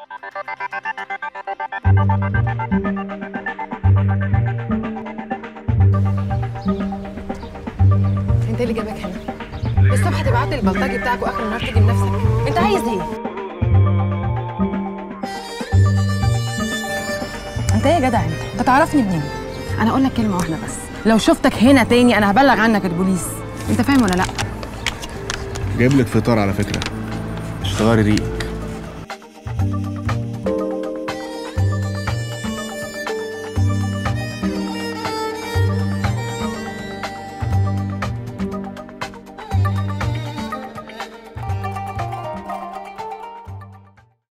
انت اللي جابك هنا الصبح تبعت لي البلطجي بتاعك واخر النهار تيجي بنفسك انت عايز ايه انت ايه يا جدع انت انت تعرفني منين انا اقول لك كلمه واحده بس لو شفتك هنا تاني انا هبلغ عنك البوليس انت فاهم ولا لا جايب لك فطار على فكره مش تغيري ريقك